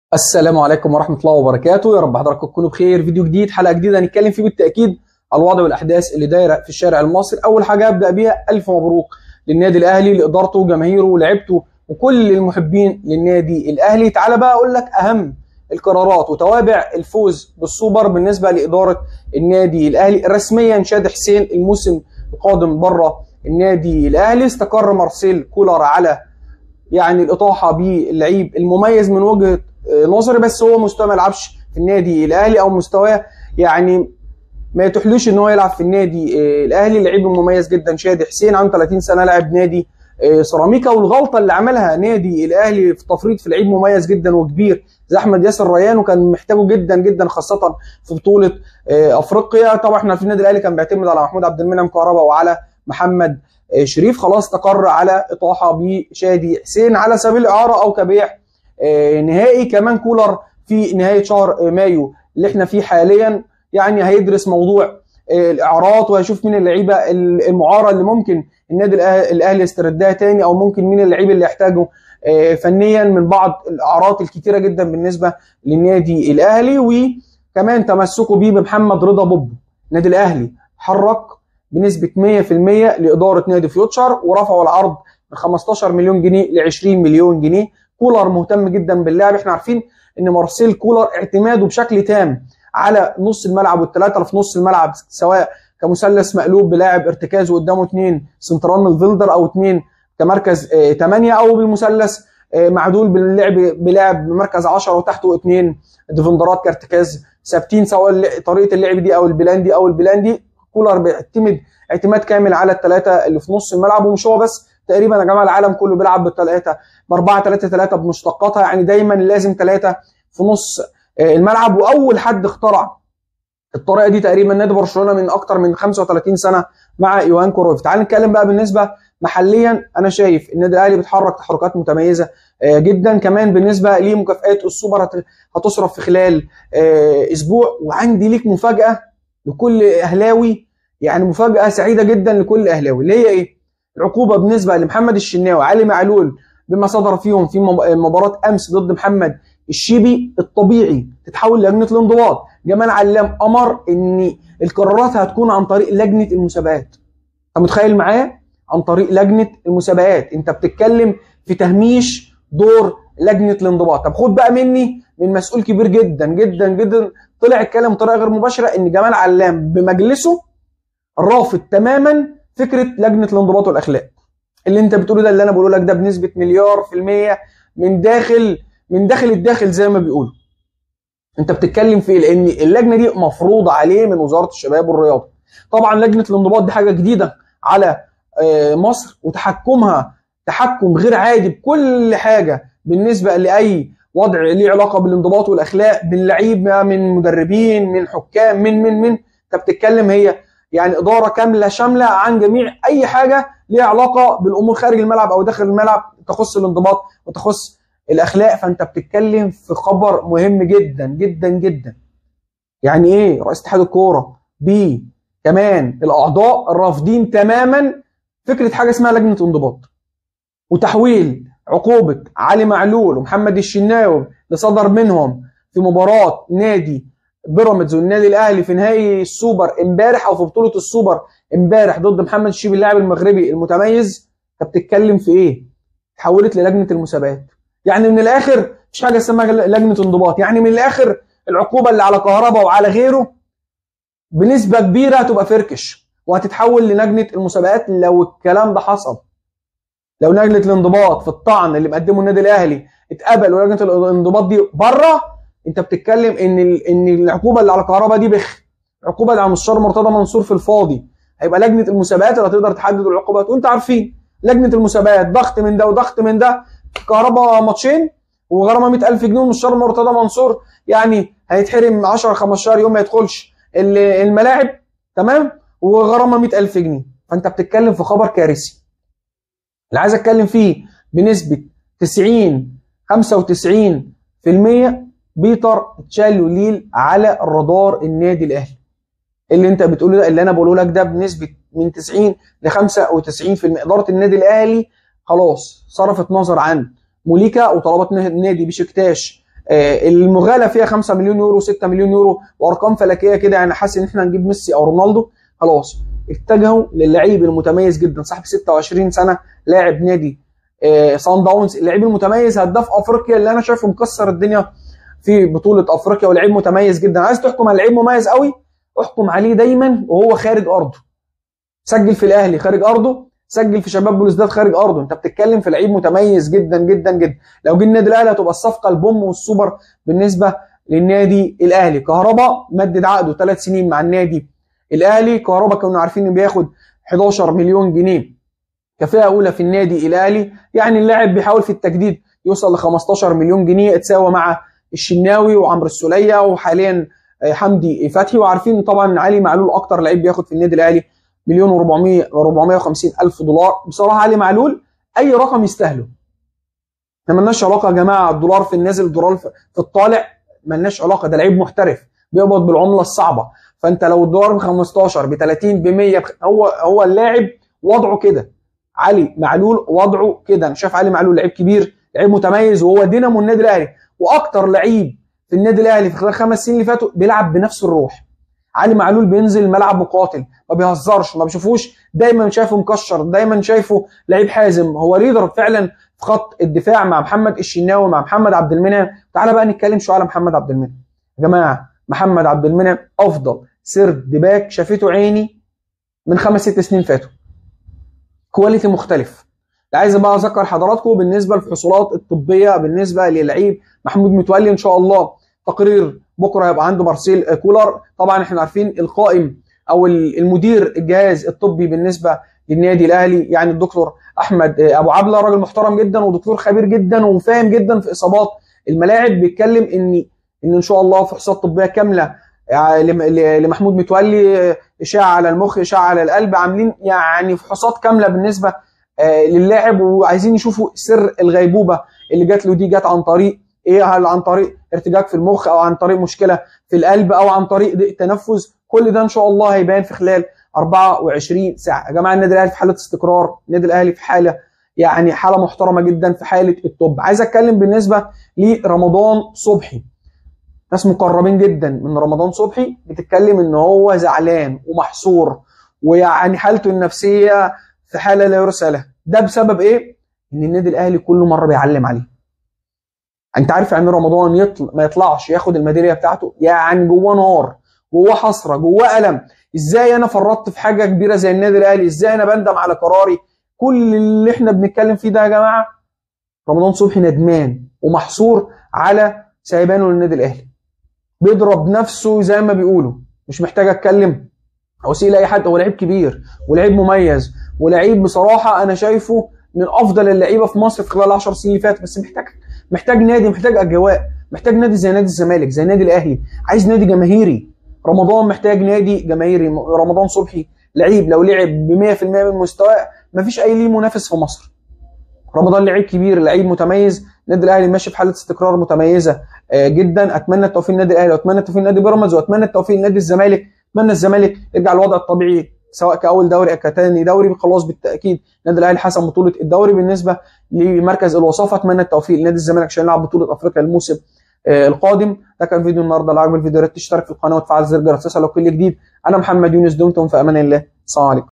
السلام عليكم ورحمة الله وبركاته يا رب حضراتكم تكونوا بخير فيديو جديد حلقة جديدة هنتكلم فيه بالتأكيد على الوضع والأحداث اللي دايرة في الشارع المصري أول حاجة أبدأ بيها ألف مبروك للنادي الأهلي لإدارته وجماهيره ولعبته وكل المحبين للنادي الأهلي تعالى بقى أقول لك أهم القرارات وتوابع الفوز بالسوبر بالنسبة لإدارة النادي الأهلي رسميا شاد حسين الموسم القادم بره النادي الأهلي استقر مارسيل كولر على يعني الإطاحة باللعيب المميز من وجهة نظري بس هو مستوى ما يلعبش في النادي الاهلي او مستواه يعني ما يتحلوش ان هو يلعب في النادي الاهلي لعيب مميز جدا شادي حسين عنده 30 سنه لاعب نادي سيراميكا والغلطه اللي عملها نادي الاهلي في تفريط في لعيب مميز جدا وكبير زي احمد ياسر ريان وكان محتاجه جدا جدا خاصه في بطوله افريقيا طبعا احنا في النادي الاهلي كان بيعتمد على محمود عبد المنعم كهربا وعلى محمد شريف خلاص استقر على اطاحه بشادي حسين على سبيل الاعاره او كبيع نهائي كمان كولر في نهايه شهر مايو اللي احنا فيه حاليا يعني هيدرس موضوع الاعارات وهيشوف مين اللعيبه المعاره اللي ممكن النادي الاهلي يستردها تاني او ممكن مين اللعيبه اللي يحتاجوا فنيا من بعض الاعارات الكتيره جدا بالنسبه للنادي الاهلي وكمان تمسكوا بيه بمحمد رضا بوب النادي الاهلي حرك بنسبه 100% لاداره نادي فيوتشر ورفعوا العرض من 15 مليون جنيه ل 20 مليون جنيه كولر مهتم جدا باللاعب احنا عارفين ان مارسيل كولر اعتماده بشكل تام على نص الملعب والثلاثه اللي في نص الملعب سواء كمثلث مقلوب بلاعب ارتكاز قدامه اثنين سنترال ميدفيلدر او اثنين كمركز ثمانيه او بالمثلث معدول باللعب بلاعب بمركز 10 وتحته اثنين ديفندرات كارتكاز ثابتين سواء طريقه اللعب دي او البلاندي او البلاندي كولر بيعتمد اعتماد كامل على الثلاثه اللي في نص الملعب ومش هو بس تقريبا يا جماعه العالم كله بيلعب بالثلاثه ب 4 3 3 بمشتقاتها يعني دايما لازم ثلاثه في نص الملعب واول حد اخترع الطريقه دي تقريبا نادي برشلونه من اكتر من 35 سنه مع يوهان كرويف تعال نتكلم بقى بالنسبه محليا انا شايف النادي الاهلي بيتحرك تحركات متميزه جدا كمان بالنسبه لمكافئات السوبر هتصرف في خلال اسبوع وعندي ليك مفاجاه لكل اهلاوي يعني مفاجاه سعيده جدا لكل اهلاوي اللي هي ايه العقوبه بالنسبه لمحمد الشناوي علي معلول بما صدر فيهم في مباراه امس ضد محمد الشيبي الطبيعي تتحول لجنه الانضباط جمال علام امر ان القرارات هتكون عن طريق لجنه المسابقات انت متخيل معايا عن طريق لجنه المسابقات انت بتتكلم في تهميش دور لجنه الانضباط طب خد بقى مني من مسؤول كبير جدا جدا جدا طلع اتكلم بطريقه غير مباشره ان جمال علام بمجلسه رافض تماما فكره لجنه الانضباط والاخلاق اللي انت بتقوله ده اللي انا بقوله لك ده بنسبه مليار في الميه من داخل من داخل الداخل زي ما بيقولوا انت بتتكلم في لان اللجنه دي مفروضه عليه من وزاره الشباب والرياضه طبعا لجنه الانضباط دي حاجه جديده على مصر وتحكمها تحكم غير عادي بكل حاجه بالنسبه لاي وضع ليه علاقه بالانضباط والاخلاق من لعيب من مدربين من حكام من من من انت بتتكلم هي يعني اداره كامله شامله عن جميع اي حاجه ليها علاقه بالامور خارج الملعب او داخل الملعب تخص الانضباط وتخص الاخلاق فانت بتتكلم في خبر مهم جدا جدا جدا يعني ايه رئيس اتحاد الكوره ب كمان الاعضاء رافضين تماما فكره حاجه اسمها لجنه انضباط وتحويل عقوبه علي معلول ومحمد الشناوي اللي صدر منهم في مباراه نادي بيراميدز والنادي الاهلي في نهائي السوبر امبارح او في بطوله السوبر امبارح ضد محمد الشيبي اللاعب المغربي المتميز انت بتتكلم في ايه؟ تحولت للجنه المسابقات يعني من الاخر مفيش حاجه اسمها لجنه انضباط يعني من الاخر العقوبه اللي على كهرباء وعلى غيره بنسبه كبيره هتبقى فركش وهتتحول للجنه المسابقات لو الكلام ده حصل لو لجنه الانضباط في الطعن اللي مقدمه النادي الاهلي اتقبل ولجنه الانضباط دي بره انت بتتكلم ان ان العقوبه اللي على كهرباء دي بخ العقوبه اللي على مستشار مرتضى منصور في الفاضي هيبقى لجنه المسابقات اللي هتقدر تحدد العقوبات وانت عارفين لجنه المسابقات ضغط من ده وضغط من ده كهرباء ماتشين وغرامه 100000 جنيه ومستشار مرتضى منصور يعني هيتحرم 10 15 يوم ما يدخلش الملاعب تمام وغرامه 100000 جنيه فانت بتتكلم في خبر كارثي اللي عايز اتكلم فيه بنسبه 90 95% بيتر تشالوليل على الرادار النادي الاهلي اللي انت بتقوله ده اللي انا بقوله لك ده بنسبه من 90 ل 95% اداره النادي الاهلي خلاص صرفت نظر عن موليكا وطلبات نادي بشكتاش آه، المغالى فيها 5 مليون يورو 6 مليون يورو وارقام فلكيه كده يعني حاسس ان احنا نجيب ميسي او رونالدو خلاص اتجهوا للعيب المتميز جدا صاحب 26 سنه لاعب نادي آه، سان داونز اللعيب المتميز هداف افريقيا اللي انا شايفه مكسر الدنيا في بطوله افريقيا ولعيب متميز جدا عايز تحكم على لعيب مميز قوي احكم عليه دايما وهو خارج ارضه سجل في الاهلي خارج ارضه سجل في شباب بلوزداد خارج ارضه انت بتتكلم في لعيب متميز جدا جدا جدا لو جه النادي الاهلي هتبقى الصفقه البوم والسوبر بالنسبه للنادي الاهلي كهربا مدد عقده ثلاث سنين مع النادي الاهلي كهربا كنا عارفين انه بياخد 11 مليون جنيه كفاءه اولى في النادي الاهلي يعني اللاعب بيحاول في التجديد يوصل ل 15 مليون جنيه اتساوى مع الشناوي وعمرو السوليه وحاليا آه، حمدي فتحي وعارفين طبعا علي معلول اكتر لعيب بياخد في النادي الاهلي مليون و400 و450 الف دولار بصراحه علي معلول اي رقم يستاهله احنا مالناش علاقه يا جماعه الدولار في النازل الدولار في الطالع مالناش علاقه ده لعيب محترف بيقبض بالعمله الصعبه فانت لو الدولار ب 15 ب 30 ب 100 هو هو اللاعب وضعه كده علي معلول وضعه كده انا شايف علي معلول لعيب كبير لعيب متميز وهو دينامو النادي الاهلي واكتر لعيب في النادي الاهلي في خلال خمس سنين اللي فاتوا بيلعب بنفس الروح علي معلول بينزل الملعب مقاتل ما بيهزرش ما بيشوفوش دايما شايفه مكشر دايما شايفه لعيب حازم هو ليدر فعلا في خط الدفاع مع محمد الشناوي مع محمد عبد المنعم تعالى بقى نتكلم شويه على محمد عبد المنعم يا جماعه محمد عبد المنعم افضل سرد باك شافته عيني من خمس ست سنين فاتوا كواليتي مختلف عايز بقى اذكر حضراتكم بالنسبه للحصولات الطبيه بالنسبه للعيب محمود متولي ان شاء الله تقرير بكره هيبقى عنده مارسيل كولر طبعا احنا عارفين القائم او المدير الجهاز الطبي بالنسبه للنادي الاهلي يعني الدكتور احمد ابو عبله راجل محترم جدا ودكتور خبير جدا وفاهم جدا في اصابات الملاعب بيتكلم ان ان ان شاء الله فحوصات طبيه كامله لمحمود متولي اشاعه على المخ اشاعه على القلب عاملين يعني فحوصات كامله بالنسبه للاعب وعايزين يشوفوا سر الغيبوبه اللي جات له دي جت عن طريق ايه هل عن طريق ارتجاج في المخ او عن طريق مشكله في القلب او عن طريق ضيق تنفس كل ده ان شاء الله هيبان في خلال 24 ساعه يا جماعه النادي الاهلي في حاله استقرار النادي الاهلي في حاله يعني حاله محترمه جدا في حاله التوب عايز اتكلم بالنسبه لرمضان صبحي ناس مقربين جدا من رمضان صبحي بتتكلم ان هو زعلان ومحصور ويعني حالته النفسيه في حاله لا يرثى لها ده بسبب ايه ان النادي الاهلي كل مره بيعلم عليه انت عارف يعني رمضان يطلع ما يطلعش ياخد الميداليه بتاعته يعني جواه نار جواه حسره جواه الم ازاي انا فرطت في حاجه كبيره زي النادي الاهلي ازاي انا بندم على قراري كل اللي احنا بنتكلم فيه ده يا جماعه رمضان صبحي ندمان ومحصور على سايبانه للنادي الاهلي بيضرب نفسه زي ما بيقولوا مش محتاج اتكلم او اسيء لاي حد هو لعيب كبير ولعيب مميز ولعيب بصراحه انا شايفه من افضل اللعيبه في مصر في خلال 10 سنين اللي فاتت بس محتاج محتاج نادي محتاج اجواء محتاج نادي زي نادي الزمالك زي نادي الاهلي عايز نادي جماهيري رمضان محتاج نادي جماهيري رمضان صبحي لعيب لو لعب ب 100% من مستواه مفيش اي ليه منافس في مصر رمضان لعيب كبير لعيب متميز النادي الاهلي ماشي في حاله استقرار متميزه جدا اتمنى التوفيق للنادي الاهلي واتمنى التوفيق لنادي بيراميدز واتمنى التوفيق لنادي الزمالك اتمنى الزمالك يرجع للوضع الطبيعي سواء كاول دوري او كثاني دوري خلاص بالتاكيد النادي الاهلي حسم بطوله الدوري بالنسبه لمركز الوصافه اتمنى التوفيق لنادي الزمالك عشان يلعب بطوله افريقيا الموسم القادم ده كان فيديو النهارده لو عجبك الفيديو يا ريت تشترك في القناه وتفعل زر الجرس لو كل جديد انا محمد يونس دمتم في امان الله السلام عليكم